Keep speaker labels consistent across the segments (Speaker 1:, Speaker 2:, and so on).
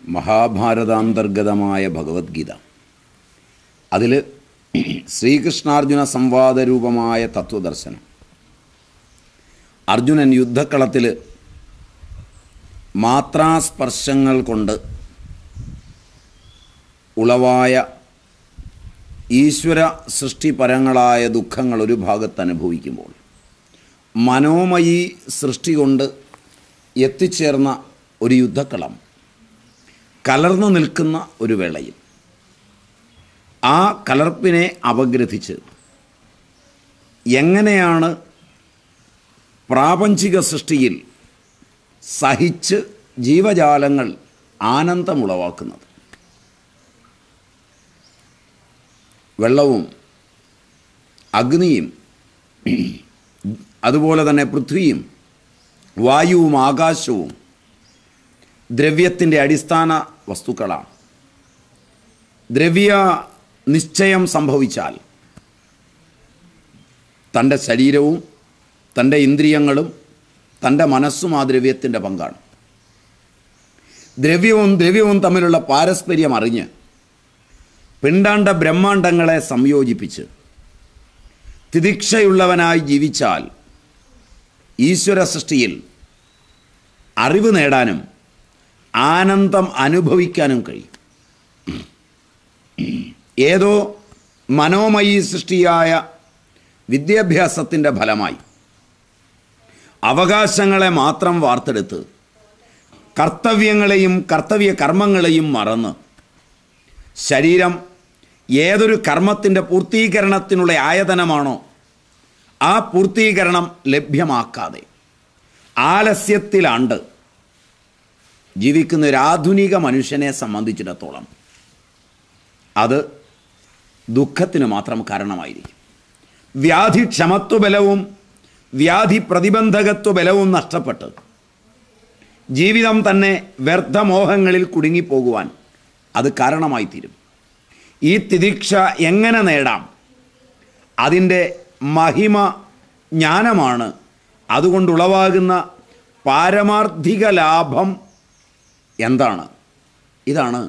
Speaker 1: മഹാഭാരതാന്തർഗതമായ ഭഗവത്ഗീത അതിൽ ശ്രീകൃഷ്ണാർജുന സംവാദ രൂപമായ തത്വദർശനം അർജുനൻ യുദ്ധക്കളത്തിൽ മാത്രാസ്പർശങ്ങൾ കൊണ്ട് ഉളവായ ഈശ്വര സൃഷ്ടിപരങ്ങളായ ദുഃഖങ്ങൾ ഒരു ഭാഗത്ത് അനുഭവിക്കുമ്പോൾ മനോമയി സൃഷ്ടി കൊണ്ട് എത്തിച്ചേർന്ന ഒരു യുദ്ധക്കളം കലർന്നു നിൽക്കുന്ന ഒരു വേളയിൽ ആ കലർപ്പിനെ അപഗ്രഥിച്ച് എങ്ങനെയാണ് പ്രാപഞ്ചിക സൃഷ്ടിയിൽ സഹിച്ച് ജീവജാലങ്ങൾ ആനന്ദമുളവാക്കുന്നത് വെള്ളവും അഗ്നിയും അതുപോലെ തന്നെ പൃഥ്വിയും വായുവും ആകാശവും ദ്രവ്യത്തിൻ്റെ അടിസ്ഥാന വസ്തുക്കളാണ് ദ്രവ്യ നിശ്ചയം സംഭവിച്ചാൽ തൻ്റെ ശരീരവും തൻ്റെ ഇന്ദ്രിയങ്ങളും തൻ്റെ മനസ്സും ആ ദ്രവ്യത്തിൻ്റെ പങ്കാണ് ദ്രവ്യവും ദ്രവ്യവും തമ്മിലുള്ള പാരസ്പര്യം അറിഞ്ഞ് പിണ്ടാണ്ട ബ്രഹ്മാണ്ടങ്ങളെ സംയോജിപ്പിച്ച് തിദിക്ഷയുള്ളവനായി ജീവിച്ചാൽ ഈശ്വര സൃഷ്ടിയിൽ അറിവ് നേടാനും ആനന്ദം അനുഭവിക്കാനും കഴിയും ഏതോ മനോമയി സൃഷ്ടിയായ വിദ്യാഭ്യാസത്തിൻ്റെ ഫലമായി അവകാശങ്ങളെ മാത്രം വാർത്തെടുത്ത് കർത്തവ്യങ്ങളെയും കർത്തവ്യ കർമ്മങ്ങളെയും മറന്ന് ശരീരം ഏതൊരു കർമ്മത്തിൻ്റെ പൂർത്തീകരണത്തിനുള്ള ആയതനമാണോ ആ പൂർത്തീകരണം ലഭ്യമാക്കാതെ ആലസ്യത്തിലാണ്ട് ജീവിക്കുന്ന ഒരു ആധുനിക മനുഷ്യനെ സംബന്ധിച്ചിടത്തോളം അത് ദുഃഖത്തിന് മാത്രം കാരണമായിരിക്കും വ്യാധി ക്ഷമത്വ ബലവും വ്യാധി പ്രതിബന്ധകത്വ ബലവും നഷ്ടപ്പെട്ട് ജീവിതം തന്നെ വ്യർത്ഥമോഹങ്ങളിൽ കുടുങ്ങിപ്പോകുവാൻ അത് കാരണമായി തീരും ഈ തിദീക്ഷ എങ്ങനെ നേടാം അതിൻ്റെ മഹിമ ജ്ഞാനമാണ് അതുകൊണ്ടുളവാകുന്ന പാരമാർത്ഥിക ലാഭം എന്താണ് ഇതാണ്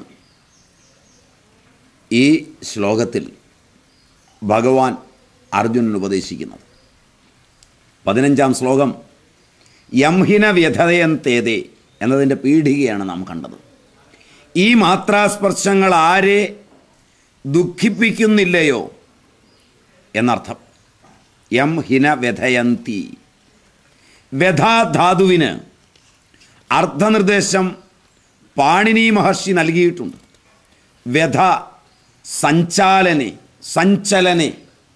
Speaker 1: ഈ ശ്ലോകത്തിൽ ഭഗവാൻ അർജുനൻ ഉപദേശിക്കുന്നത് പതിനഞ്ചാം ശ്ലോകം യംഹിന വ്യഥതയൻ തേതേ എന്നതിൻ്റെ പീഠികയാണ് നാം കണ്ടത് ഈ മാത്രാസ്പർശങ്ങൾ ആരെ ദുഃഖിപ്പിക്കുന്നില്ലയോ എന്നർത്ഥം യം ഹിന വ്യഥയന്തി വ്യഥാധാതുവിന് അർത്ഥനിർദ്ദേശം പാണിനി മഹർഷി നൽകിയിട്ടുണ്ട് വ്യഥ സഞ്ചാലനെ സഞ്ചലനെ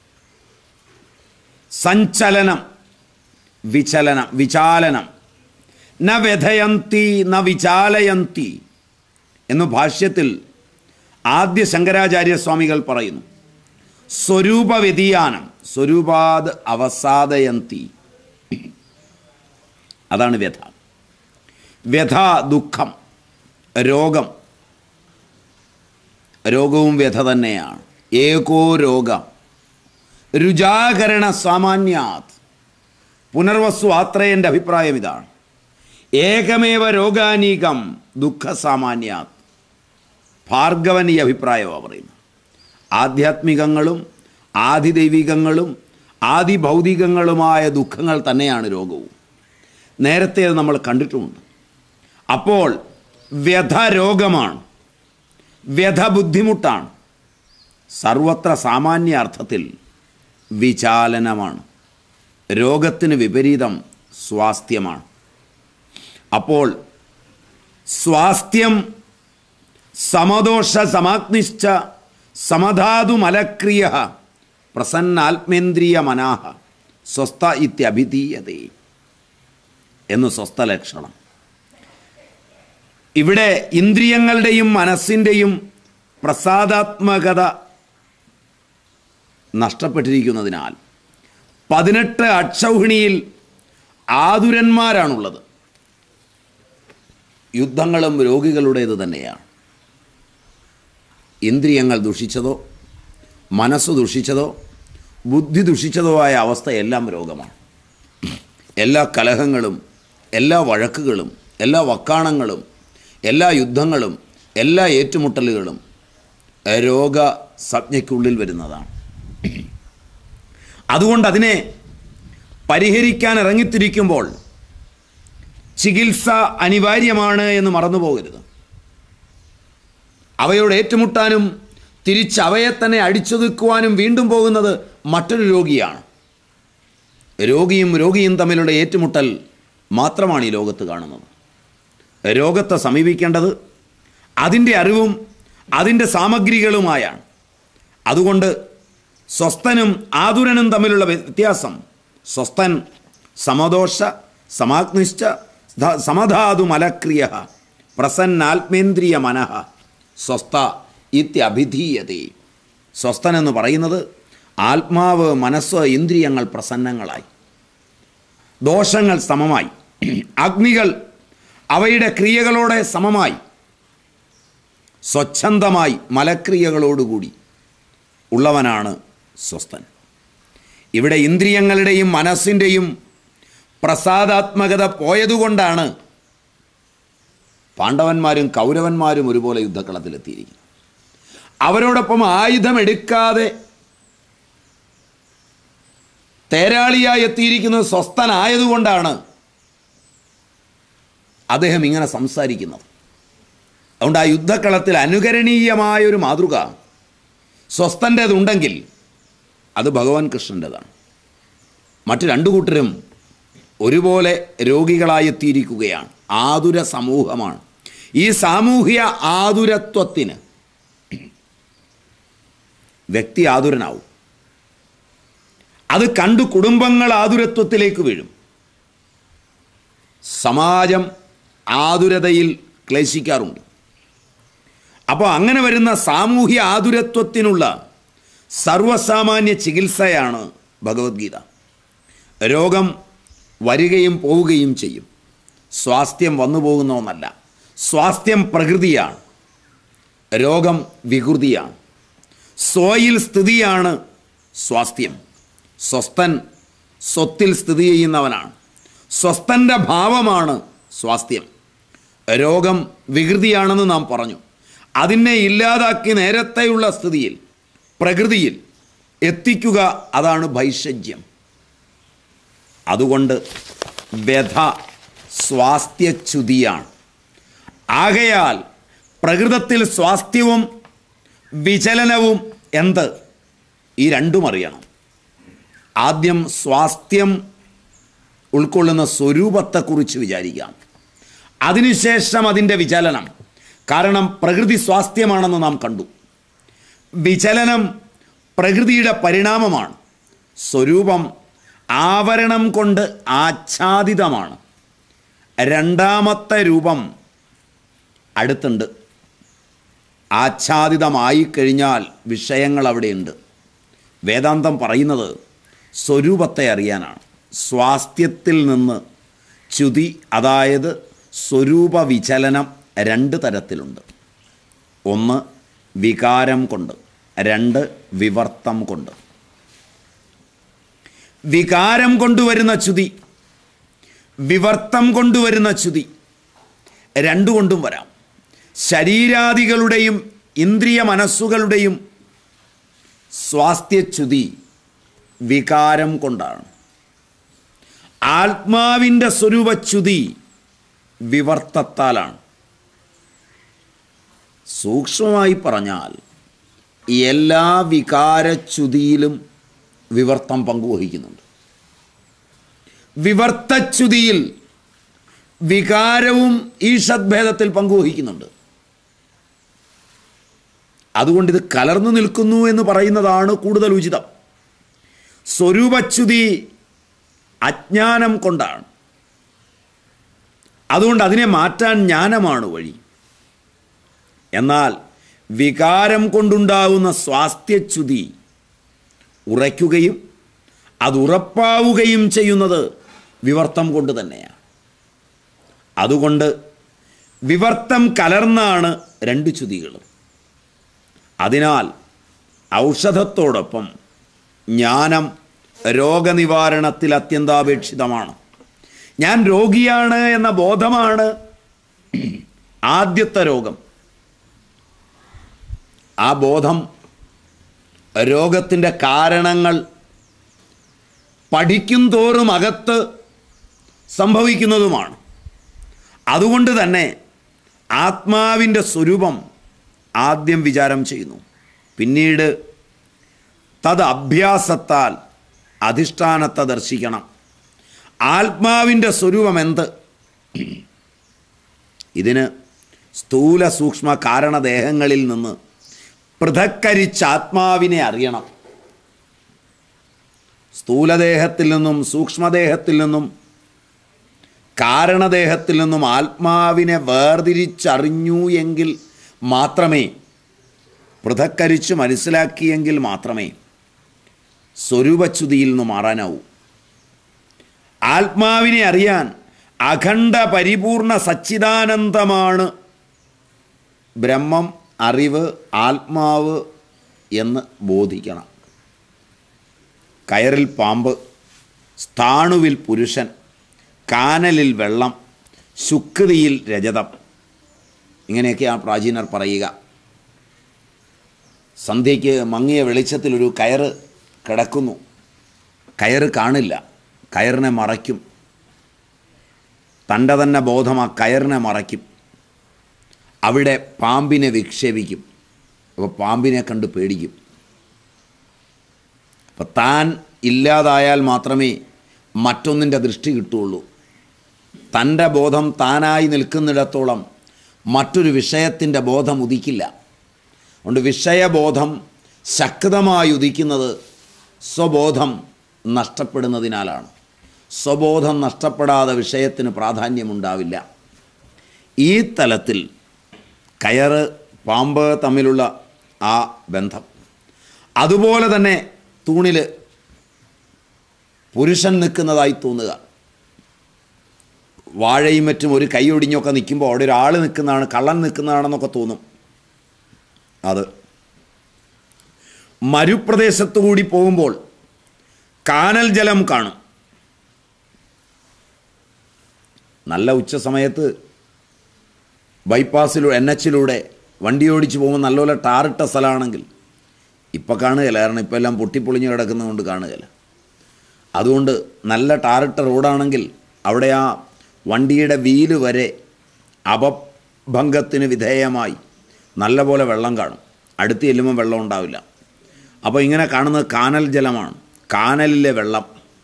Speaker 1: സഞ്ചലനം വിചലനം വിചാലനം ന വ്യഥയന്തി ന വിചാലയന്തി എന്ന് ഭാഷ്യത്തിൽ ആദ്യ ശങ്കരാചാര്യ സ്വാമികൾ പറയുന്നു സ്വരൂപ വ്യതിയാനം സ്വരൂപാത് അവസാദയന്തി അതാണ് വ്യഥ വ്യഥ ദുഃഖം രോഗം രോഗവും വ്യഥ തന്നെയാണ് ഏകോ രോഗം രുചാകരണ സാമാന്യാത് പുനർവസ്തു ആത്രേയൻ്റെ അഭിപ്രായം ഇതാണ് ഏകമേവ രോഗാനീകം ദുഃഖ സാമാന്യാത് ഭാർഗവൻ ഈ അഭിപ്രായമാണ് പറയുന്നത് ആധ്യാത്മികങ്ങളും ആദിദൈവികങ്ങളും ആദിഭൗതികങ്ങളുമായ ദുഃഖങ്ങൾ തന്നെയാണ് രോഗവും നേരത്തെ അത് നമ്മൾ കണ്ടിട്ടുമുണ്ട് അപ്പോൾ വ്യഥ രോഗമാണ് വ്യഥ ബുദ്ധിമുട്ടാണ് സർവത്ര സാമാന്യ അർത്ഥത്തിൽ വിചാലനമാണ് രോഗത്തിന് വിപരീതം സ്വാസ്ഥ്യമാണ് അപ്പോൾ സ്വാസ്ഥ്യം സമദോഷ സമാഗ്നിശ്ച സമധാതുമലക്രിയ പ്രസന്നാത്മേന്ദ്രിയ മനാഹ സ്വസ്ഥ ഇത്യഭിധീയതേ എന്ന് സ്വസ്ഥ ലക്ഷണം ഇവിടെ ഇന്ദ്രിയങ്ങളുടെയും മനസ്സിൻ്റെയും പ്രസാദാത്മകത നഷ്ടപ്പെട്ടിരിക്കുന്നതിനാൽ പതിനെട്ട് അക്ഷൗഹിണിയിൽ ആതുരന്മാരാണുള്ളത് യുദ്ധങ്ങളും രോഗികളുടേത് തന്നെയാണ് ഇന്ദ്രിയങ്ങൾ ദുഷിച്ചതോ മനസ്സ് ദുഷിച്ചതോ ബുദ്ധി ദുഷിച്ചതോ ആയ അവസ്ഥ എല്ലാം രോഗമാണ് എല്ലാ കലഹങ്ങളും എല്ലാ വഴക്കുകളും എല്ലാ വക്കാണങ്ങളും എല്ലാ യുദ്ധങ്ങളും എല്ലാ ഏറ്റുമുട്ടലുകളും രോഗസജ്ഞയ്ക്കുള്ളിൽ വരുന്നതാണ് അതുകൊണ്ട് അതിനെ പരിഹരിക്കാൻ ഇറങ്ങിത്തിരിക്കുമ്പോൾ ചികിത്സ അനിവാര്യമാണ് എന്ന് മറന്നു പോകരുത് അവയോട് ഏറ്റുമുട്ടാനും തിരിച്ച് അവയെ തന്നെ അടിച്ചൊതുക്കുവാനും വീണ്ടും പോകുന്നത് മറ്റൊരു രോഗിയാണ് രോഗിയും രോഗിയും തമ്മിലുള്ള ഏറ്റുമുട്ടൽ മാത്രമാണ് ഈ ലോകത്ത് കാണുന്നത് രോഗത്തെ സമീപിക്കേണ്ടത് അതിൻ്റെ അറിവും അതിൻ്റെ സാമഗ്രികളുമായാണ് അതുകൊണ്ട് സ്വസ്ഥനും ആതുരനും തമ്മിലുള്ള വ്യത്യാസം സ്വസ്ഥൻ സമദോഷ സമാഗ്നിശ്ച ധ- സമധാതു മലക്രിയ പ്രസന്നാത്മേന്ദ്രിയ മനഃ സ്വസ്ഥ ഇത്യഭിധീയതേ സ്വസ്ഥൻ എന്ന് പറയുന്നത് ആത്മാവ് മനസ്സ് ഇന്ദ്രിയങ്ങൾ പ്രസന്നങ്ങളായി ദോഷങ്ങൾ സമമായി അഗ്നികൾ അവയുടെ ക്രിയകളോടെ സമമായി സ്വച്ഛന്തമായി മലക്രിയകളോടുകൂടി ഉള്ളവനാണ് സ്വസ്ഥൻ ഇവിടെ ഇന്ദ്രിയങ്ങളുടെയും മനസ്സിൻ്റെയും പ്രസാദാത്മകത പോയതുകൊണ്ടാണ് പാണ്ഡവന്മാരും കൗരവന്മാരും ഒരുപോലെ യുദ്ധക്കളത്തിലെത്തിയിരിക്കുന്നത് അവരോടൊപ്പം ആയുധമെടുക്കാതെ തേരാളിയായി എത്തിയിരിക്കുന്നത് സ്വസ്ഥനായതുകൊണ്ടാണ് അദ്ദേഹം ഇങ്ങനെ സംസാരിക്കുന്നത് അതുകൊണ്ട് ആ യുദ്ധക്കളത്തിൽ അനുകരണീയമായൊരു മാതൃക സ്വസ്ഥൻ്റേതുണ്ടെങ്കിൽ അത് ഭഗവാൻ കൃഷ്ണൻ്റെതാണ് മറ്റു രണ്ടു കൂട്ടരും ഒരുപോലെ രോഗികളായി എത്തിയിരിക്കുകയാണ് ആതുര സമൂഹമാണ് ഈ സാമൂഹ്യ ആതുരത്വത്തിന് വ്യക്തി ആതുരനാവും അത് കണ്ടു കുടുംബങ്ങൾ ആതുരത്വത്തിലേക്ക് വീഴും സമാജം ആതുരതയിൽ ക്ലേശിക്കാറുണ്ട് അപ്പോൾ അങ്ങനെ വരുന്ന സാമൂഹ്യ ആതുരത്വത്തിനുള്ള സർവസാമാന്യ ചികിത്സയാണ് ഭഗവത്ഗീത രോഗം വരികയും പോവുകയും ചെയ്യും സ്വാസ്ഥ്യം വന്നു പോകുന്ന ഒന്നല്ല സ്വാസ്ഥ്യം പ്രകൃതിയാണ് രോഗം വികൃതിയാണ് സ്വയിൽ സ്ഥിതിയാണ് സ്വാസ്ഥ്യം സ്വസ്ഥൻ സ്വത്തിൽ സ്ഥിതി ചെയ്യുന്നവനാണ് സ്വസ്ഥൻ്റെ ഭാവമാണ് സ്വാസ്ഥ്യം രോഗം വികൃതിയാണെന്ന് നാം പറഞ്ഞു അതിനെ ഇല്ലാതാക്കി നേരത്തെയുള്ള സ്ഥിതിയിൽ പ്രകൃതിയിൽ എത്തിക്കുക അതാണ് ഭൈഷജ്യം അതുകൊണ്ട് വ്യഥ സ്വാസ്ഥ്യച്യുതിയാണ് ആകയാൽ പ്രകൃതത്തിൽ സ്വാസ്ഥ്യവും വിചലനവും എന്ത് ഈ രണ്ടും അറിയണം ആദ്യം സ്വാസ്ഥ്യം ഉൾക്കൊള്ളുന്ന സ്വരൂപത്തെക്കുറിച്ച് വിചാരിക്കാം അതിനുശേഷം അതിൻ്റെ വിചലനം കാരണം പ്രകൃതി സ്വാസ്ഥ്യമാണെന്ന് നാം കണ്ടു വിചലനം പ്രകൃതിയുടെ പരിണാമമാണ് സ്വരൂപം ആവരണം കൊണ്ട് ആച്ഛാദിതമാണ് രണ്ടാമത്തെ രൂപം അടുത്തുണ്ട് ആച്ഛാദിതമായി കഴിഞ്ഞാൽ വിഷയങ്ങൾ അവിടെയുണ്ട് വേദാന്തം പറയുന്നത് സ്വരൂപത്തെ അറിയാനാണ് സ്വാസ്ഥ്യത്തിൽ നിന്ന് ച്യുതി അതായത് സ്വരൂപ വിചലനം രണ്ട് തരത്തിലുണ്ട് ഒന്ന് വികാരം കൊണ്ട് രണ്ട് വിവർത്തം കൊണ്ട് വികാരം കൊണ്ടുവരുന്ന ച്യുതി വിവർത്തം കൊണ്ടുവരുന്ന ച്യുതി രണ്ടുകൊണ്ടും വരാം ശരീരാദികളുടെയും ഇന്ദ്രിയ മനസ്സുകളുടെയും സ്വാസ്ഥ്യച്യുതി വികാരം കൊണ്ടാണ് ആത്മാവിൻ്റെ സ്വരൂപച്യുതി വിവർത്തത്താലാണ് സൂക്ഷ്മമായി പറഞ്ഞാൽ എല്ലാ വികാരച്യുതിയിലും വിവർത്തം പങ്കുവഹിക്കുന്നുണ്ട് വിവർത്തച്യുതിയിൽ വികാരവും ഈഷദ്ഭേദത്തിൽ പങ്കുവഹിക്കുന്നുണ്ട് അതുകൊണ്ട് ഇത് കലർന്നു നിൽക്കുന്നു എന്ന് പറയുന്നതാണ് കൂടുതൽ ഉചിതം സ്വരൂപച്യുതി അജ്ഞാനം കൊണ്ടാണ് അതുകൊണ്ട് അതിനെ മാറ്റാൻ ജ്ഞാനമാണ് വഴി എന്നാൽ വികാരം കൊണ്ടുണ്ടാകുന്ന സ്വാസ്ഥ്യച്യുതി ഉറയ്ക്കുകയും അത് ഉറപ്പാവുകയും ചെയ്യുന്നത് വിവർത്തം കൊണ്ട് തന്നെയാണ് അതുകൊണ്ട് വിവർത്തം കലർന്നാണ് രണ്ട് ച്യുതികളും അതിനാൽ ഔഷധത്തോടൊപ്പം ജ്ഞാനം രോഗനിവാരണത്തിൽ അത്യന്താപേക്ഷിതമാണ് ഞാൻ രോഗിയാണ് എന്ന ബോധമാണ് ആദ്യത്തെ രോഗം ആ ബോധം രോഗത്തിൻ്റെ കാരണങ്ങൾ പഠിക്കും തോറും അകത്ത് സംഭവിക്കുന്നതുമാണ് അതുകൊണ്ട് തന്നെ ആത്മാവിൻ്റെ സ്വരൂപം ആദ്യം വിചാരം ചെയ്യുന്നു പിന്നീട് തത് അഭ്യാസത്താൽ അധിഷ്ഠാനത്തെ ദർശിക്കണം ആത്മാവിൻ്റെ സ്വരൂപം എന്ത് ഇതിന് സ്ഥൂല സൂക്ഷ്മ കാരണദേഹങ്ങളിൽ നിന്ന് പൃഥക്കരിച്ച് ആത്മാവിനെ അറിയണം സ്ഥൂലദേഹത്തിൽ നിന്നും സൂക്ഷ്മദേഹത്തിൽ നിന്നും കാരണദേഹത്തിൽ നിന്നും ആത്മാവിനെ വേർതിരിച്ചറിഞ്ഞു എങ്കിൽ മാത്രമേ പൃഥക്കരിച്ച് മനസ്സിലാക്കിയെങ്കിൽ മാത്രമേ സ്വരൂപച്യുതിയിൽ നിന്ന് മാറാനാവൂ ആത്മാവിനെ അറിയാൻ അഖണ്ഡ പരിപൂർണ സച്ചിദാനന്ദമാണ് ബ്രഹ്മം അറിവ് ആത്മാവ് എന്ന് ബോധിക്കണം കയറിൽ പാമ്പ് സ്ഥാണുവിൽ പുരുഷൻ കാനലിൽ വെള്ളം ശുക്തിയിൽ രജതം ഇങ്ങനെയൊക്കെയാണ് പ്രാചീനർ പറയുക സന്ധ്യയ്ക്ക് മങ്ങിയ വെളിച്ചത്തിൽ ഒരു കയറ് കിടക്കുന്നു കയറ് കാണില്ല കയറിനെ മറയ്ക്കും തൻ്റെ തന്നെ ബോധം ആ കയറിനെ മറയ്ക്കും അവിടെ പാമ്പിനെ വിക്ഷേപിക്കും അപ്പോൾ പാമ്പിനെ കണ്ട് പേടിക്കും അപ്പം താൻ ഇല്ലാതായാൽ മാത്രമേ മറ്റൊന്നിൻ്റെ ദൃഷ്ടി കിട്ടുള്ളൂ തൻ്റെ ബോധം താനായി നിൽക്കുന്നിടത്തോളം മറ്റൊരു വിഷയത്തിൻ്റെ ബോധം ഉദിക്കില്ല അതുകൊണ്ട് വിഷയബോധം ശക്തമായി ഉദിക്കുന്നത് സ്വബോധം നഷ്ടപ്പെടുന്നതിനാലാണ് സ്വബോധം നഷ്ടപ്പെടാതെ വിഷയത്തിന് പ്രാധാന്യമുണ്ടാവില്ല ഈ തലത്തിൽ കയറ് പാമ്പ് തമ്മിലുള്ള ആ ബന്ധം അതുപോലെ തന്നെ തൂണിൽ പുരുഷൻ നിൽക്കുന്നതായി തോന്നുക വാഴയും മറ്റും ഒരു കൈ ഒടിഞ്ഞൊക്കെ നിൽക്കുമ്പോൾ അവിടെ ഒരാൾ നിൽക്കുന്നതാണ് കള്ളൻ നിൽക്കുന്നതാണെന്നൊക്കെ തോന്നും അത് മരുപ്രദേശത്തു കൂടി പോകുമ്പോൾ കാനൽ ജലം കാണും നല്ല ഉച്ച സമയത്ത് ബൈപ്പാസിലൂടെ എൻ എച്ചിലൂടെ വണ്ടി ഓടിച്ച് പോകുമ്പോൾ നല്ലപോലെ ടാറിട്ട സ്ഥലമാണെങ്കിൽ ഇപ്പം കാണുകയില്ല കാരണം ഇപ്പം എല്ലാം പൊട്ടിപ്പൊളിഞ്ഞ് കിടക്കുന്നതുകൊണ്ട് കാണുകയില്ല അതുകൊണ്ട് നല്ല ടാറിട്ട റോഡാണെങ്കിൽ അവിടെ ആ വണ്ടിയുടെ വീല് വരെ അപഭംഗത്തിന് വിധേയമായി നല്ലപോലെ വെള്ളം കാണും അടുത്ത് ചെല്ലുമ്പോൾ വെള്ളം ഉണ്ടാവില്ല അപ്പോൾ ഇങ്ങനെ കാണുന്നത് കാനൽ ജലമാണ് കാനലിലെ വെള്ളം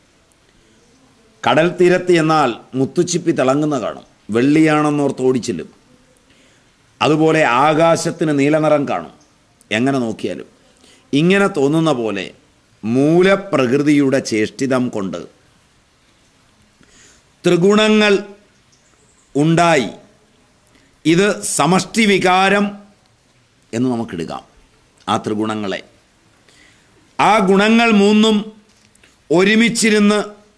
Speaker 1: കടൽ തീരത്ത് എന്നാൽ മുത്തുച്ചിപ്പി തിളങ്ങുന്ന കാണും വെള്ളിയാണെന്നോർത്ത് ഓടിച്ചെല്ലും അതുപോലെ ആകാശത്തിന് നീലനിറം കാണും എങ്ങനെ നോക്കിയാലും ഇങ്ങനെ തോന്നുന്ന പോലെ മൂലപ്രകൃതിയുടെ ചേഷ്ടിതം കൊണ്ട് ത്രിഗുണങ്ങൾ ഉണ്ടായി ഇത് സമഷ്ടി വികാരം എന്ന് നമുക്കെടുക്കാം ആ ത്രിഗുണങ്ങളെ ആ ഗുണങ്ങൾ മൂന്നും ഒരുമിച്ചിരുന്ന്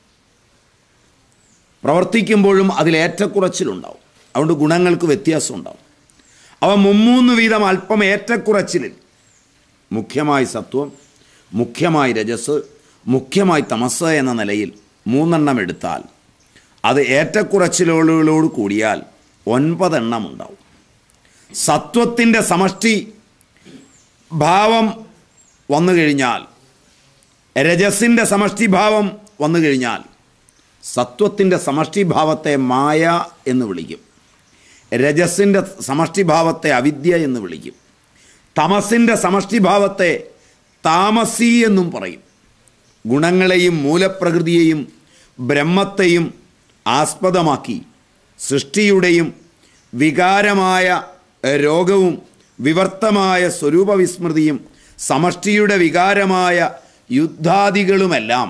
Speaker 1: പ്രവർത്തിക്കുമ്പോഴും അതിൽ ഏറ്റക്കുറച്ചിലുണ്ടാവും അതുകൊണ്ട് ഗുണങ്ങൾക്ക് വ്യത്യാസം ഉണ്ടാവും അവ മുമ്മൂന്ന് വീതം അല്പം ഏറ്റക്കുറച്ചിലിൽ മുഖ്യമായി സത്വം മുഖ്യമായി രജസ് മുഖ്യമായി തമസ് എന്ന നിലയിൽ മൂന്നെണ്ണം എടുത്താൽ അത് ഏറ്റക്കുറച്ചിലുകളോട് കൂടിയാൽ ഒൻപതെണ്ണം ഉണ്ടാവും സത്വത്തിൻ്റെ സമഷ്ടി ഭാവം വന്നു കഴിഞ്ഞാൽ രജസിൻ്റെ സമഷ്ടിഭാവം വന്നു കഴിഞ്ഞാൽ സത്വത്തിൻ്റെ സമഷ്ടിഭാവത്തെ മായ എന്ന് വിളിക്കും രജസിൻ്റെ സമഷ്ടിഭാവത്തെ അവിദ്യ എന്ന് വിളിക്കും തമസിൻ്റെ സമഷ്ടിഭാവത്തെ താമസി എന്നും പറയും ഗുണങ്ങളെയും മൂലപ്രകൃതിയെയും ബ്രഹ്മത്തെയും ആസ്പദമാക്കി സൃഷ്ടിയുടെയും വികാരമായ രോഗവും വിവർത്തമായ സ്വരൂപവിസ്മൃതിയും സമഷ്ടിയുടെ വികാരമായ യുദ്ധാദികളുമെല്ലാം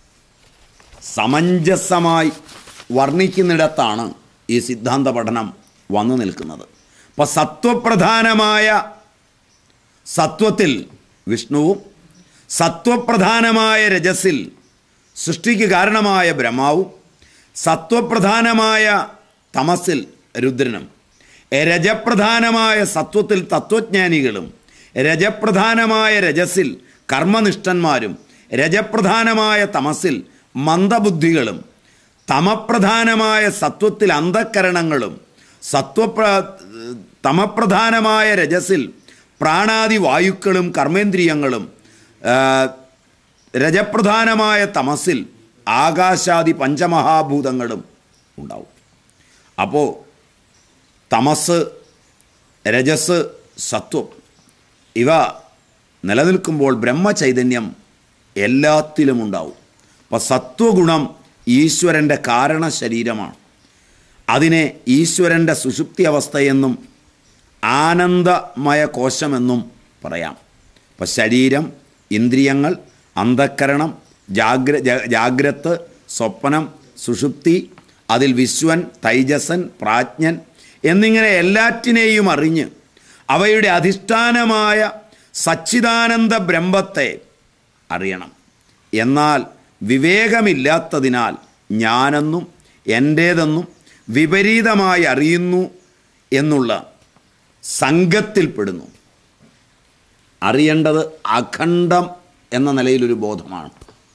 Speaker 1: സമഞ്ജസമായി വർണ്ണിക്കുന്നിടത്താണ് ഈ സിദ്ധാന്ത പഠനം വന്നു നിൽക്കുന്നത് അപ്പോൾ സത്വപ്രധാനമായ സത്വത്തിൽ വിഷ്ണുവും സത്വപ്രധാനമായ രജസിൽ സൃഷ്ടിക്ക് കാരണമായ ബ്രഹ്മാവും സത്വപ്രധാനമായ തമസിൽ രുദ്രനും രജപ്രധാനമായ സത്വത്തിൽ തത്വജ്ഞാനികളും രജപ്രധാനമായ രജസിൽ കർമ്മനിഷ്ഠന്മാരും രജപ്രധാനമായ തമസിൽ മന്ദബുദ്ധികളും തമപ്രധാനമായ സത്വത്തിൽ അന്ധക്കരണങ്ങളും സത്വപ്ര തമപ്രധാനമായ രജസിൽ പ്രാണാദി വായുക്കളും കർമ്മേന്ദ്രിയങ്ങളും ആ, രജപ്രധാനമായ തമസിൽ ആകാശാദി പഞ്ചമഹാഭൂതങ്ങളും ഉണ്ടാവും അപ്പോൾ തമസ് രജസ് സത്വം ഇവ നിലനിൽക്കുമ്പോൾ ബ്രഹ്മചൈതന്യം എല്ലാത്തിലും ഉണ്ടാവും അപ്പോൾ സത്വഗുണം ഈശ്വരൻ്റെ കാരണ ശരീരമാണ് അതിനെ ഈശ്വരൻ്റെ സുഷുപ്തി അവസ്ഥയെന്നും ആനന്ദമയ കോശമെന്നും പറയാം അപ്പം ശരീരം ഇന്ദ്രിയങ്ങൾ അന്ധക്കരണം ജാഗ്ര ജ- ജാഗ്രത് സ്വപ്നം സുഷുപ്തി അതിൽ വിശ്വൻ തൈജസൻ പ്രാജ്ഞൻ എന്നിങ്ങനെ എല്ലാറ്റിനെയും അറിഞ്ഞ് അവയുടെ അധിഷ്ഠാനമായ സച്ചിദാനന്ദ ബ്രഹ്മത്തെ അറിയണം എന്നാൽ വിവേകമില്ലാത്തതിനാൽ ഞാനെന്നും എൻ്റേതെന്നും വിപരീതമായി അറിയുന്നു എന്നുള്ള സംഘത്തിൽപ്പെടുന്നു അറിയേണ്ടത് അഖണ്ഡം എന്ന നിലയിലൊരു ബോധമാണ്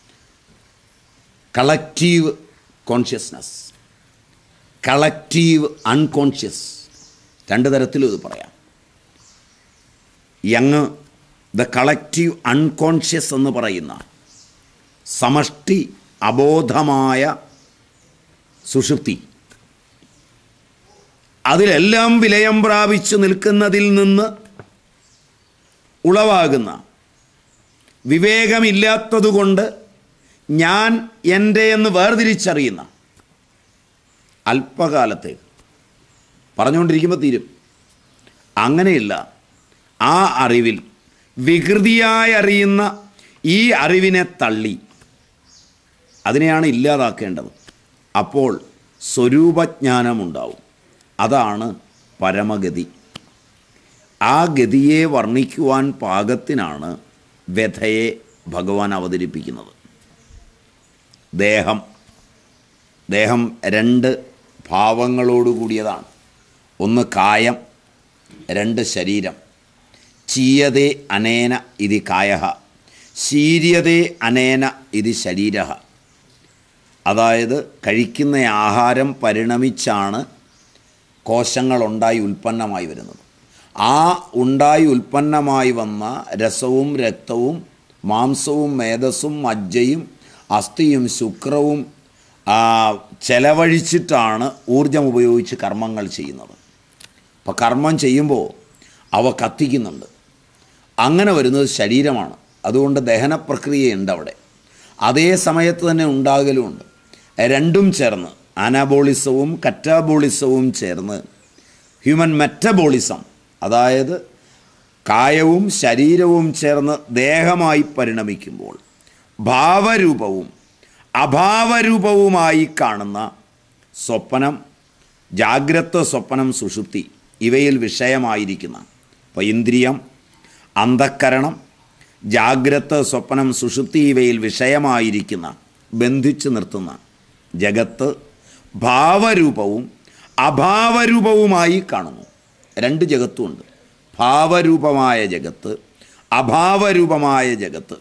Speaker 1: കളക്റ്റീവ് കോൺഷ്യസ്നസ് കളക്റ്റീവ് അൺകോൺഷ്യസ് രണ്ട് തരത്തിലും ഇത് പറയാം യങ് ദ കളക്റ്റീവ് അൺകോൺഷ്യസ് എന്ന് പറയുന്ന സമഷ്ടി അബോധമായ സുഷുപ്തി അതിലെല്ലാം വിലയം പ്രാപിച്ചു നിൽക്കുന്നതിൽ നിന്ന് ഉളവാകുന്ന വിവേകമില്ലാത്തതുകൊണ്ട് ഞാൻ എൻ്റെ എന്ന് വേർതിരിച്ചറിയുന്ന അല്പകാലത്തേക്ക് പറഞ്ഞുകൊണ്ടിരിക്കുമ്പോൾ തീരും അങ്ങനെയില്ല ആ അറിവിൽ വികൃതിയായി അറിയുന്ന ഈ അറിവിനെ തള്ളി അതിനെയാണ് ഇല്ലാതാക്കേണ്ടത് അപ്പോൾ സ്വരൂപജ്ഞാനമുണ്ടാവും അതാണ് പരമഗതി ആ ഗതിയെ വർണ്ണിക്കുവാൻ പാകത്തിനാണ് വ്യഥയെ ഭഗവാൻ അവതരിപ്പിക്കുന്നത് ദേഹം ദേഹം രണ്ട് ഭാവങ്ങളോട് കൂടിയതാണ് ഒന്ന് കായം രണ്ട് ശരീരം ചീയതേ അനേന ഇത് കായ ശീര്യതേ അനേന ഇത് ശരീര അതായത് കഴിക്കുന്ന ആഹാരം പരിണമിച്ചാണ് കോശങ്ങളുണ്ടായി ഉൽപ്പന്നമായി വരുന്നത് ആ ഉണ്ടായി ഉൽപ്പന്നമായി വന്ന രസവും രക്തവും മാംസവും മേധസ്സും മജ്ജയും അസ്ഥിയും ശുക്രവും ആ, ചെലവഴിച്ചിട്ടാണ് ഊർജം ഉപയോഗിച്ച് കർമ്മങ്ങൾ ചെയ്യുന്നത് അപ്പോൾ കർമ്മം ചെയ്യുമ്പോൾ അവ കത്തിക്കുന്നുണ്ട് അങ്ങനെ വരുന്നത് ശരീരമാണ് അതുകൊണ്ട് ദഹന പ്രക്രിയയുണ്ട് അവിടെ അതേ സമയത്ത് തന്നെ ഉണ്ടാകലുമുണ്ട് രണ്ടും ചേർന്ന് അനാബോളിസവും കറ്റാബോളിസവും ചേർന്ന് ഹ്യൂമൻ മെറ്റബോളിസം അതായത് കായവും ശരീരവും ചേർന്ന് ദേഹമായി പരിണമിക്കുമ്പോൾ ഭാവരൂപവും അഭാവരൂപവുമായി കാണുന്ന സ്വപ്നം ജാഗ്രത സ്വപ്നം സുഷുപ്തി ഇവയിൽ വിഷയമായിരിക്കുന്ന ഇപ്പോൾ ഇന്ദ്രിയം അന്ധക്കരണം ജാഗ്രത സ്വപ്നം സുഷുപ്തി ഇവയിൽ വിഷയമായിരിക്കുന്ന ബന്ധിച്ചു നിർത്തുന്ന ജഗത്ത് ഭാവരൂപവും അഭാവരൂപവുമായി കാണുന്നു രണ്ട് ജഗത്തുമുണ്ട് ഭാവരൂപമായ ജഗത്ത് അഭാവരൂപമായ ജഗത്ത്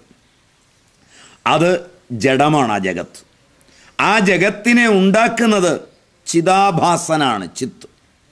Speaker 1: അത് ജഡമാണ് ആ ജഗത്ത് ആ ജഗത്തിനെ ഉണ്ടാക്കുന്നത് ചിതാഭാസനാണ് ചിത്ത്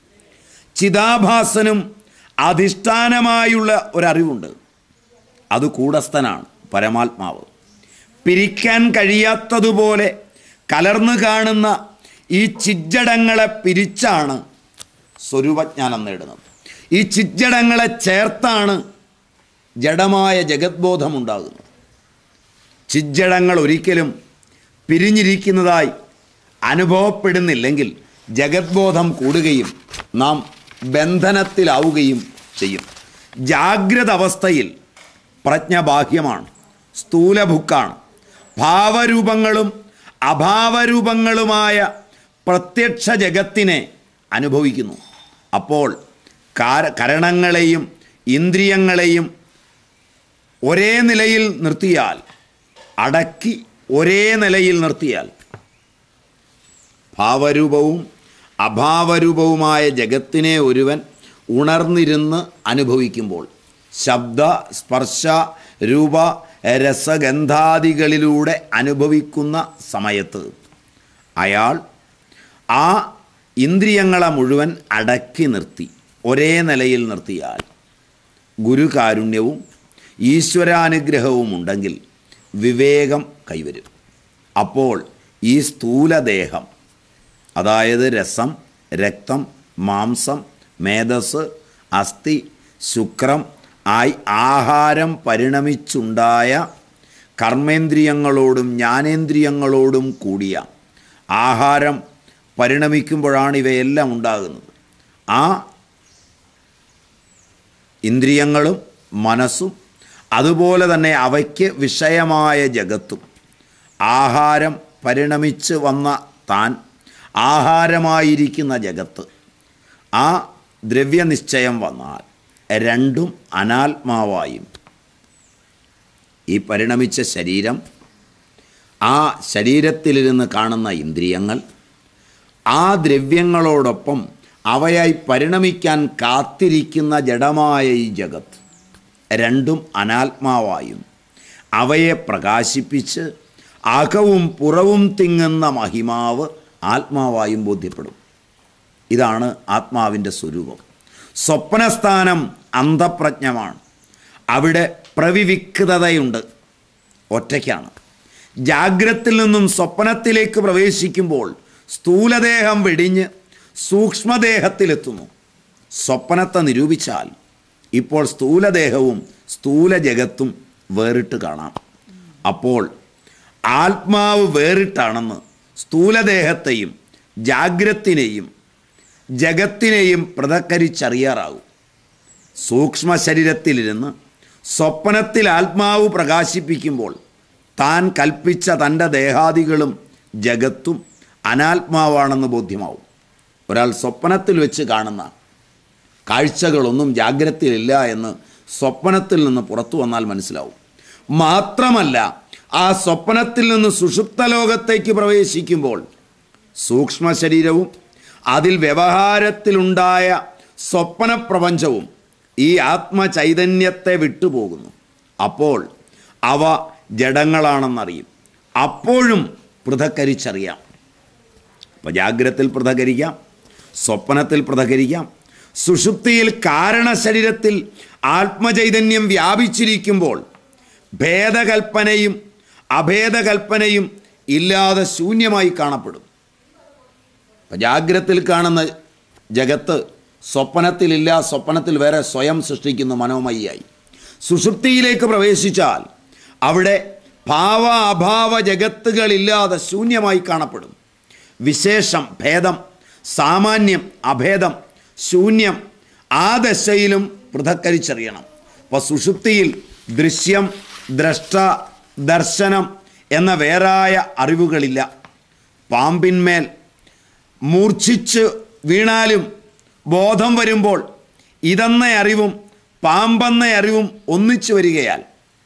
Speaker 1: ചിതാഭാസനും അധിഷ്ഠാനമായുള്ള ഒരറിവുണ്ട് അത് കൂടസ്ഥനാണ് പരമാത്മാവ് പിരിക്കാൻ കഴിയാത്തതുപോലെ കലർന്നു കാണുന്ന ഈ ചിജ്ജടങ്ങളെ പിരിച്ചാണ് സ്വരൂപജ്ഞാനം നേടുന്നത് ഈ ചിജ്ജടങ്ങളെ ചേർത്താണ് ജഡമായ ജഗത്ബോധം ഉണ്ടാകുന്നത് ചിജ്ജടങ്ങൾ ഒരിക്കലും പിരിഞ്ഞിരിക്കുന്നതായി അനുഭവപ്പെടുന്നില്ലെങ്കിൽ ജഗത്ബോധം കൂടുകയും നാം ബന്ധനത്തിലാവുകയും ചെയ്യും ജാഗ്രത അവസ്ഥയിൽ പ്രജ്ഞ ബാഹ്യമാണ് സ്ഥൂലഭുക്കാണ് ഭാവരൂപങ്ങളും അഭാവരൂപങ്ങളുമായ പ്രത്യക്ഷ ജഗത്തിനെ അനുഭവിക്കുന്നു അപ്പോൾ കാര കരണങ്ങളെയും ഇന്ദ്രിയങ്ങളെയും ഒരേ നിലയിൽ നിർത്തിയാൽ അടക്കി ഒരേ നിലയിൽ നിർത്തിയാൽ ഭാവരൂപവും അഭാവരൂപവുമായ ജഗത്തിനെ ഒരുവൻ ഉണർന്നിരുന്ന് അനുഭവിക്കുമ്പോൾ ശബ്ദ സ്പർശ രൂപ രസഗന്ധാദികളിലൂടെ അനുഭവിക്കുന്ന സമയത്ത് അയാൾ ആ ഇന്ദ്രിയങ്ങളെ മുഴുവൻ അടക്കി നിർത്തി ഒരേ നിലയിൽ നിർത്തിയാൽ ഗുരുകാരുണ്യവും ഈശ്വരാനുഗ്രഹവും ഉണ്ടെങ്കിൽ വിവേകം കൈവരും അപ്പോൾ ഈ സ്ഥൂലദേഹം അതായത് രസം രക്തം മാംസം മേധസ് അസ്ഥി ശുക്രം ആയി ആഹാരം പരിണമിച്ചുണ്ടായ കർമ്മേന്ദ്രിയങ്ങളോടും ജ്ഞാനേന്ദ്രിയങ്ങളോടും കൂടിയ ആഹാരം പരിണമിക്കുമ്പോഴാണ് ഇവയെല്ലാം ഉണ്ടാകുന്നത് ആ ഇന്ദ്രിയങ്ങളും മനസ്സും അതുപോലെ തന്നെ അവയ്ക്ക് വിഷയമായ ജഗത്തും ആഹാരം പരിണമിച്ച് വന്ന താൻ ആഹാരമായിരിക്കുന്ന ജഗത്ത് ആ ദ്രവ്യനിശ്ചയം വന്നാൽ രണ്ടും അനാത്മാവായും ഈ പരിണമിച്ച ശരീരം ആ ശരീരത്തിലിരുന്ന് കാണുന്ന ഇന്ദ്രിയങ്ങൾ ആ ദ്രവ്യങ്ങളോടൊപ്പം അവയായി പരിണമിക്കാൻ കാത്തിരിക്കുന്ന ജഡമായ ഈ ജഗത്ത് രണ്ടും അനാത്മാവായും അവയെ പ്രകാശിപ്പിച്ച് അകവും പുറവും തിങ്ങുന്ന മഹിമാവ് ആത്മാവായും ബോധ്യപ്പെടും ഇതാണ് ആത്മാവിൻ്റെ സ്വരൂപം സ്വപ്നസ്ഥാനം അന്ധപ്രജ്ഞമാണ് അവിടെ പ്രവിവിക്തതയുണ്ട് ഒറ്റയ്ക്കാണ് ജാഗ്രത്തിൽ നിന്നും സ്വപ്നത്തിലേക്ക് പ്രവേശിക്കുമ്പോൾ സ്ഥൂലദേഹം വെടിഞ്ഞ് സൂക്ഷ്മദേഹത്തിലെത്തുന്നു സ്വപ്നത്തെ നിരൂപിച്ചാൽ ഇപ്പോൾ സ്ഥൂലദേഹവും സ്ഥൂല ജഗത്തും വേറിട്ട് കാണാം അപ്പോൾ ആത്മാവ് വേറിട്ടാണെന്ന് സ്ഥൂലദേഹത്തെയും ജാഗ്രത്തിനെയും ജഗത്തിനെയും പൃഥക്കരിച്ചറിയാറാകും സൂക്ഷ്മ ശരീരത്തിലിരുന്ന് സ്വപ്നത്തിൽ ആത്മാവ് പ്രകാശിപ്പിക്കുമ്പോൾ താൻ കൽപ്പിച്ച തൻ്റെ ദേഹാദികളും ജഗത്തും അനാത്മാവാണെന്ന് ബോധ്യമാവും ഒരാൾ സ്വപ്നത്തിൽ വെച്ച് കാണുന്ന കാഴ്ചകളൊന്നും ജാഗ്രതയിലില്ല എന്ന് സ്വപ്നത്തിൽ നിന്ന് പുറത്തു വന്നാൽ മനസ്സിലാവും മാത്രമല്ല ആ സ്വപ്നത്തിൽ നിന്ന് സുഷുപ്ത ലോകത്തേക്ക് പ്രവേശിക്കുമ്പോൾ സൂക്ഷ്മ ശരീരവും അതിൽ വ്യവഹാരത്തിലുണ്ടായ സ്വപ്നപ്രപഞ്ചവും ഈ ആത്മചൈതന്യത്തെ വിട്ടുപോകുന്നു അപ്പോൾ അവ ജഡങ്ങളാണെന്നറിയും അപ്പോഴും പൃഥക്കരിച്ചറിയാം അപ്പോൾ ജാഗ്രത്തിൽ പൃഥകരിക്കാം സ്വപ്നത്തിൽ പൃഥകരിക്കാം സുഷുപ്തിയിൽ കാരണശരീരത്തിൽ ആത്മചൈതന്യം വ്യാപിച്ചിരിക്കുമ്പോൾ ഭേദകൽപ്പനയും അഭേദകൽപ്പനയും ഇല്ലാതെ ശൂന്യമായി കാണപ്പെടും അപ്പം ജാഗ്രത്തിൽ കാണുന്ന ജഗത്ത് സ്വപ്നത്തിലില്ല സ്വപ്നത്തിൽ വേറെ സ്വയം സൃഷ്ടിക്കുന്ന മനോമയിയായി സുഷുപ്തിയിലേക്ക് പ്രവേശിച്ചാൽ അവിടെ ഭാവ അഭാവ ജഗത്തുകളില്ലാതെ ശൂന്യമായി കാണപ്പെടും വിശേഷം ഭേദം സാമാന്യം അഭേദം ശൂന്യം ആ ദശയിലും പൃഥക്കരിച്ചറിയണം അപ്പോൾ സുഷുപ്തിയിൽ ദൃശ്യം ദ്രഷ്ട ദർശനം എന്ന വേറായ അറിവുകളില്ല പാമ്പിന്മേൽ മൂർച്ഛിച്ച് വീണാലും ബോധം വരുമ്പോൾ ഇതെന്ന അറിവും പാമ്പെന്ന അറിവും ഒന്നിച്ചു വരികയാൽ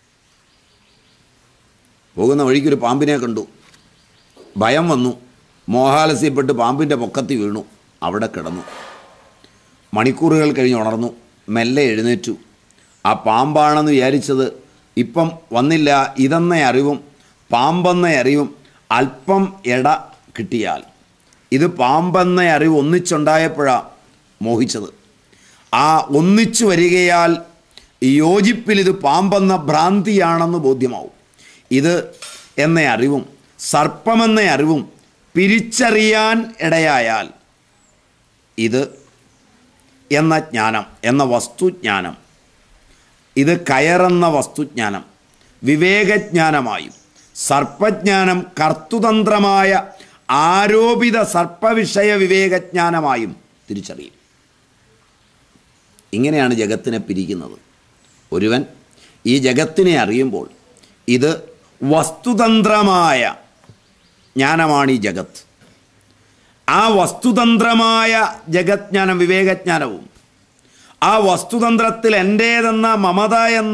Speaker 1: പോകുന്ന വഴിക്കൊരു പാമ്പിനെ കണ്ടു ഭയം വന്നു മോഹാലസ്യപ്പെട്ട് പാമ്പിൻ്റെ പൊക്കത്തി വീണു അവിടെ കിടന്നു മണിക്കൂറുകൾ കഴിഞ്ഞ് ഉണർന്നു മെല്ലെ എഴുന്നേറ്റു ആ പാമ്പാണെന്ന് വിചാരിച്ചത് ഇപ്പം വന്നില്ല ഇതെന്ന അറിവും പാമ്പെന്ന അറിവും അല്പം എട കിട്ടിയാൽ ഇത് പാമ്പെന്ന അറിവ് ഒന്നിച്ചുണ്ടായപ്പോഴാണ് മോഹിച്ചത് ആ ഒന്നിച്ചു വരികയാൽ യോജിപ്പിൽ ഇത് പാമ്പെന്ന ഭ്രാന്തിയാണെന്ന് ബോധ്യമാവും ഇത് എന്ന അറിവും സർപ്പമെന്ന അറിവും പിരിച്ചറിയാൻ ഇടയായാൽ ഇത് എന്ന ജ്ഞാനം എന്ന വസ്തുജ്ഞാനം ഇത് കയറെന്ന വസ്തുജ്ഞാനം വിവേകജ്ഞാനമായും സർപ്പജ്ഞാനം കർത്തുതന്ത്രമായ ആരോപിത സർപ്പവിഷയ വിവേകജ്ഞാനമായും തിരിച്ചറിയും ഇങ്ങനെയാണ് ജഗത്തിനെ പിരിക്കുന്നത് ഒരുവൻ ഈ ജഗത്തിനെ അറിയുമ്പോൾ ഇത് വസ്തുതന്ത്രമായ ജ്ഞാനമാണ് ഈ ജഗത്ത് ആ വസ്തുതന്ത്രമായ ജഗജ്ഞാനം വിവേകജ്ഞാനവും ആ വസ്തുതന്ത്രത്തിൽ എൻ്റേതെന്ന മമത എന്ന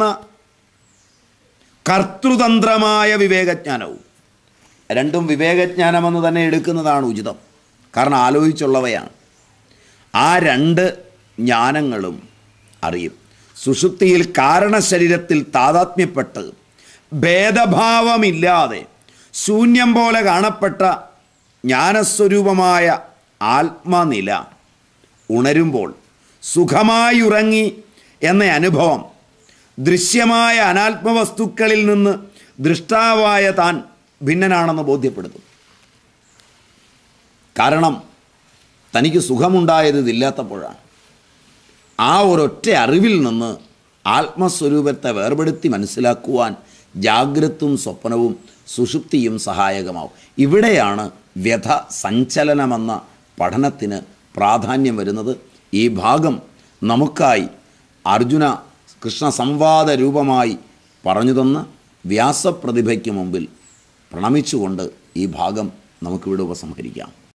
Speaker 1: കർത്തൃതന്ത്രമായ വിവേകജ്ഞാനവും രണ്ടും വിവേകജ്ഞാനമെന്ന് തന്നെ എടുക്കുന്നതാണ് ഉചിതം കാരണം ആലോചിച്ചുള്ളവയാണ് ആ രണ്ട് ജ്ഞാനങ്ങളും അറിയും സുഷുപ്തിയിൽ കാരണശരീരത്തിൽ താതാത്മ്യപ്പെട്ട് ഭേദഭാവമില്ലാതെ ശൂന്യം പോലെ കാണപ്പെട്ട ജ്ഞാനസ്വരൂപമായ ആത്മനില ഉണരുമ്പോൾ സുഖമായി ഉറങ്ങി എന്ന അനുഭവം ദൃശ്യമായ അനാത്മവസ്തുക്കളിൽ നിന്ന് ദൃഷ്ടാവായ താൻ ഭിന്നനാണെന്ന് ബോധ്യപ്പെടുത്തും കാരണം തനിക്ക് സുഖമുണ്ടായത് ഇതില്ലാത്തപ്പോഴാണ് ആ ഒരൊറ്റ അറിവിൽ നിന്ന് ആത്മസ്വരൂപത്തെ വേർപെടുത്തി മനസ്സിലാക്കുവാൻ ജാഗ്രത്തും സ്വപ്നവും സുഷുപ്തിയും സഹായകമാവും ഇവിടെയാണ് വ്യഥ സഞ്ചലനമെന്ന പഠനത്തിന് പ്രാധാന്യം വരുന്നത് ഈ ഭാഗം നമുക്കായി അർജുന കൃഷ്ണ സംവാദ രൂപമായി പറഞ്ഞു തന്ന വ്യാസപ്രതിഭയ്ക്ക് മുമ്പിൽ പ്രണമിച്ചുകൊണ്ട് ഈ ഭാഗം നമുക്കിവിടെ ഉപസംഹരിക്കാം